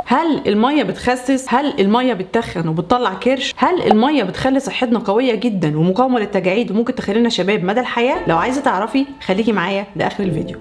هل الميه بتخسس هل الميه بتتخن وبتطلع كرش هل الميه بتخلي صحتنا قويه جدا ومقاومه للتجاعيد وممكن تخلينا شباب مدى الحياه لو عايزه تعرفي خليكي معايا لاخر الفيديو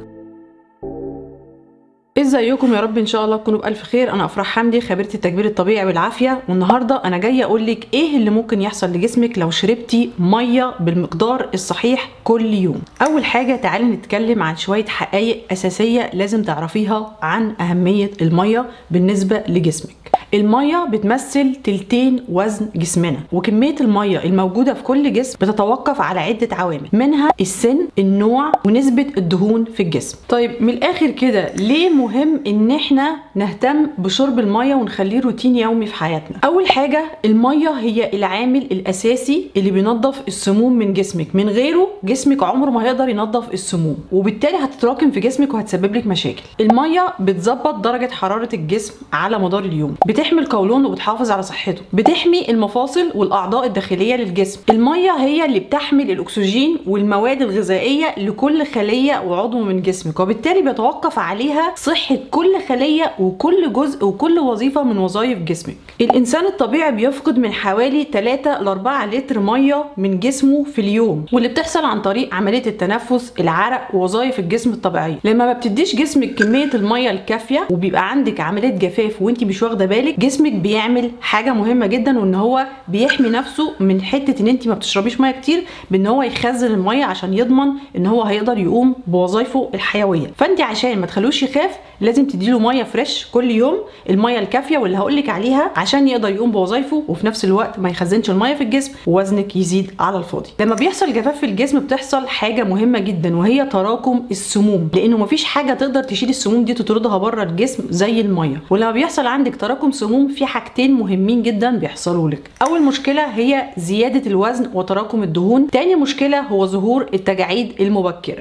ازيكم يا رب ان شاء الله تكونوا بالف خير انا افراح حمدي خبيره التكبير الطبيعي بالعافيه والنهارده انا جايه اقول لك ايه اللي ممكن يحصل لجسمك لو شربتي ميه بالمقدار الصحيح كل يوم اول حاجه تعالي نتكلم عن شويه حقائق اساسيه لازم تعرفيها عن اهميه الميه بالنسبه لجسمك المية بتمثل تلتين وزن جسمنا وكمية المية الموجودة في كل جسم بتتوقف على عدة عوامل منها السن النوع ونسبة الدهون في الجسم طيب من الآخر كده ليه مهم ان احنا نهتم بشرب المية ونخليه روتين يومي في حياتنا أول حاجة المية هي العامل الأساسي اللي بينظف السموم من جسمك من غيره جسمك عمره ما هيقدر ينظف السموم وبالتالي هتتراكم في جسمك وهتسبب لك مشاكل المية بتظبط درجة حرارة الجسم على مدار اليوم بتحمي القولون وبتحافظ على صحته بتحمي المفاصل والاعضاء الداخليه للجسم الميه هي اللي بتحمل الاكسجين والمواد الغذائيه لكل خليه وعضو من جسمك وبالتالي بيتوقف عليها صحه كل خليه وكل جزء وكل وظيفه من وظائف جسمك الانسان الطبيعي بيفقد من حوالي 3 ل 4 لتر ميه من جسمه في اليوم واللي بتحصل عن طريق عمليه التنفس العرق ووظائف الجسم الطبيعيه لما ما بتديش جسمك كميه الميه الكافيه وبيبقى عندك عمليه جفاف وانت مش واخده بالك جسمك بيعمل حاجه مهمه جدا وان هو بيحمي نفسه من حته ان انت ما بتشربيش ميه كتير بان هو يخزن الميه عشان يضمن ان هو هيقدر يقوم بوظائفه الحيويه فانت عشان ما تخلوش يخاف لازم تديله ميه فريش كل يوم الميه الكافيه واللي هقول لك عليها عشان يقدر يقوم بوظائفه وفي نفس الوقت ما يخزنش الميه في الجسم ووزنك يزيد على الفاضي لما بيحصل جفاف في الجسم بتحصل حاجه مهمه جدا وهي تراكم السموم لانه مفيش حاجه تقدر تشيل السموم دي تطردها بره الجسم زي الميه ولما بيحصل عندك تراكم سموم في حاجتين مهمين جدا بيحصلوا لك اول مشكله هي زياده الوزن وتراكم الدهون تاني مشكله هو ظهور التجاعيد المبكره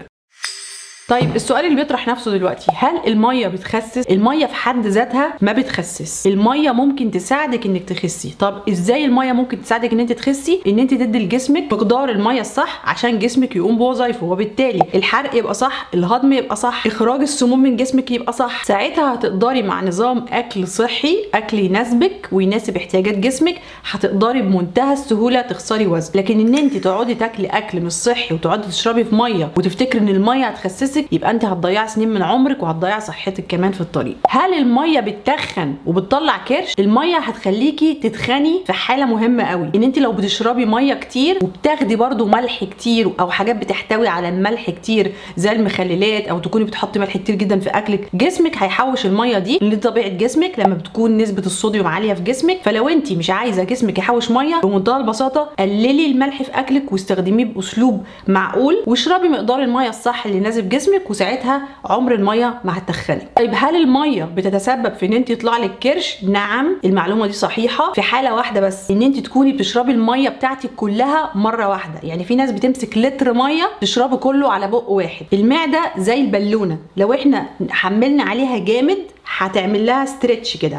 طيب السؤال اللي بيطرح نفسه دلوقتي هل الميه بتخسس الميه في حد ذاتها ما بتخسس الميه ممكن تساعدك انك تخسي طب ازاي الميه ممكن تساعدك ان انت تخسي ان انت تدي لجسمك مقدار الميه الصح عشان جسمك يقوم بوظايفه وبالتالي الحرق يبقى صح الهضم يبقى صح اخراج السموم من جسمك يبقى صح ساعتها هتقدري مع نظام اكل صحي اكل يناسبك ويناسب احتياجات جسمك هتقدري بمنتهى السهوله تخسري وزن لكن ان انت تقعدي تاكلي اكل مش صحي وتقعدي تشربي في ميه وتفتكري ان الميه هتخسسك نفسك يبقى انت هتضيعي سنين من عمرك وهتضيعي صحتك كمان في الطريق هل الميه بتتخن وبتطلع كرش الميه هتخليكي تتخني في حاله مهمه قوي ان انت لو بتشربي ميه كتير وبتاخدي برده ملح كتير او حاجات بتحتوي على الملح كتير زي المخللات او تكوني بتحطي ملح كتير جدا في اكلك جسمك هيحوش الميه دي لطبيعه جسمك لما بتكون نسبه الصوديوم عاليه في جسمك فلو انت مش عايزه جسمك يحوش ميه بمنتهى البساطه قللي الملح في اكلك واستخدميه باسلوب معقول واشربي مقدار الميه الصح اللي يناسب جسمك جسمك وساعتها عمر الميه ما هتخنك طيب هل الميه بتتسبب في ان انت يطلع لك كرش نعم المعلومه دي صحيحه في حاله واحده بس ان انت تكوني بتشربي الميه بتاعتك كلها مره واحده يعني في ناس بتمسك لتر ميه تشربه كله على بق واحد المعده زي البالونه لو احنا حملنا عليها جامد هتعمل لها ستريتش كده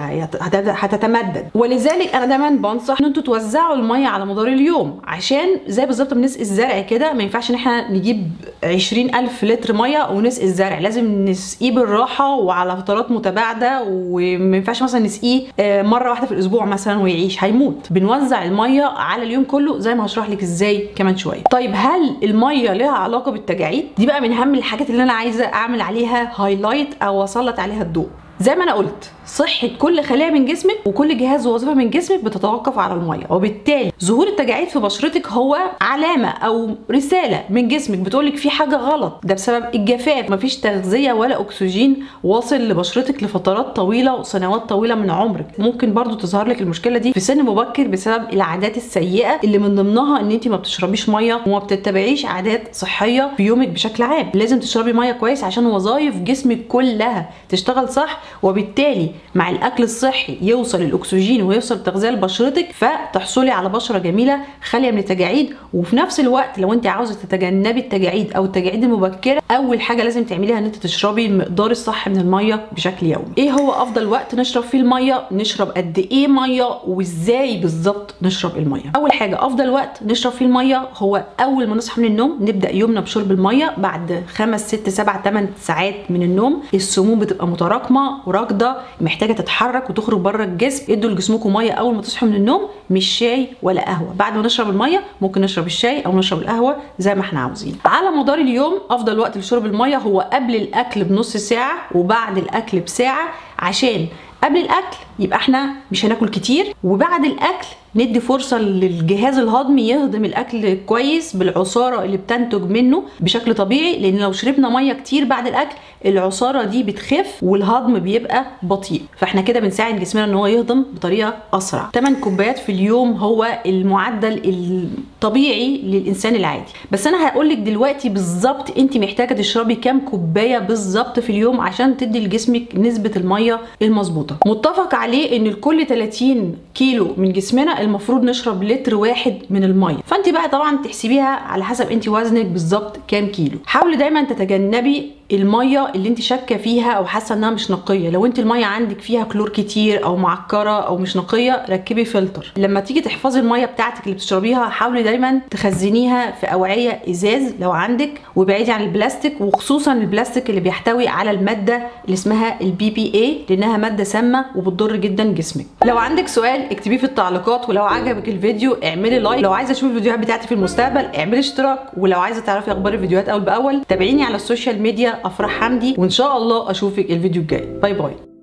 هتتمدد ولذلك انا دايما بنصح ان انتوا توزعوا الميه على مدار اليوم عشان زي بالظبط بنسقي الزرع كده ما ينفعش ان احنا نجيب 20000 لتر ميه ونسقي الزرع لازم نسقيه بالراحه وعلى فترات متباعده وما ينفعش مثلا نسقيه مره واحده في الاسبوع مثلا ويعيش هيموت بنوزع الميه على اليوم كله زي ما هشرح لك ازاي كمان شويه طيب هل الميه لها علاقه بالتجاعيد دي بقى من اهم الحاجات اللي انا عايزه اعمل عليها هايلايت او اسلط عليها الضوء زي ما انا قلت صحة كل خلية من جسمك وكل جهاز ووظيفة من جسمك بتتوقف على المية وبالتالي ظهور التجاعيد في بشرتك هو علامة أو رسالة من جسمك بتقولك في حاجة غلط ده بسبب الجفاف مفيش تغذية ولا أكسجين واصل لبشرتك لفترات طويلة وسنوات طويلة من عمرك ممكن برضو تظهر لك المشكلة دي في سن مبكر بسبب العادات السيئة اللي من ضمنها ان انت ما بتشربيش مية وما بتتبعيش عادات صحية في يومك بشكل عام لازم تشربي مية كويس عشان وظائف جسمك كلها تشتغل صح وبالتالي مع الاكل الصحي يوصل الاكسجين ويوصل التغذيه لبشرتك فتحصلي على بشره جميله خاليه من التجاعيد وفي نفس الوقت لو انت عاوزه تتجنبي التجاعيد او التجاعيد المبكره اول حاجه لازم تعمليها ان انت تشربي المقدار الصح من الميه بشكل يومي ايه هو افضل وقت نشرب فيه الميه نشرب قد ايه ميه وازاي بالظبط نشرب الميه اول حاجه افضل وقت نشرب فيه الميه هو اول ما نصحى من النوم نبدا يومنا بشرب الميه بعد خمس ست سبع ثمان ساعات من النوم السموم بتبقى متراكمه سهرانه وراكده محتاجه تتحرك وتخرج بره الجسم ادوا لجسمكم ميه اول ما تصحوا من النوم مش شاي ولا قهوه بعد ما نشرب الميه ممكن نشرب الشاي او نشرب القهوه زي ما احنا عاوزين على مدار اليوم افضل وقت لشرب الميه هو قبل الاكل بنص ساعه وبعد الاكل بساعه عشان قبل الاكل يبقى احنا مش هناكل كتير وبعد الاكل ندي فرصة للجهاز الهضمي يهضم الأكل كويس بالعصارة اللي بتنتج منه بشكل طبيعي لأن لو شربنا مية كتير بعد الأكل العصارة دي بتخف والهضم بيبقى بطيء فاحنا كده بنساعد جسمنا ان هو يهضم بطريقة أسرع 8 كوبايات في اليوم هو المعدل الطبيعي للإنسان العادي بس أنا هقولك دلوقتي بالظبط أنت محتاجة تشربي كام كوباية بالظبط في اليوم عشان تدي لجسمك نسبة المية المظبوطة متفق عليه ان لكل 30 كيلو من جسمنا المفروض نشرب لتر واحد من الميه فانت بقى طبعا تحسبيها على حسب انت وزنك بالظبط كام كيلو حاولي دايما تتجنبي الميه اللي انت شاكه فيها او حاسه انها مش نقيه لو انت الميه عندك فيها كلور كتير او معكره او مش نقيه ركبي فلتر لما تيجي تحفظي الميه بتاعتك اللي بتشربيها حاولي دايما تخزنيها في اوعيه ازاز لو عندك وابعدي عن البلاستيك وخصوصا البلاستيك اللي بيحتوي على الماده اللي اسمها البي بي اي لانها ماده سامه وبتضر جدا جسمك لو عندك سؤال اكتبيه في التعليقات ولو عجبك الفيديو اعملي لايك لو عايزه تشوفي الفيديوهات بتاعتي في المستقبل اعملي اشتراك ولو عايزه تعرفي اخبار الفيديوهات اول باول تابعيني على السوشيال ميديا افراح حمدي وان شاء الله اشوفك الفيديو الجاي باي باي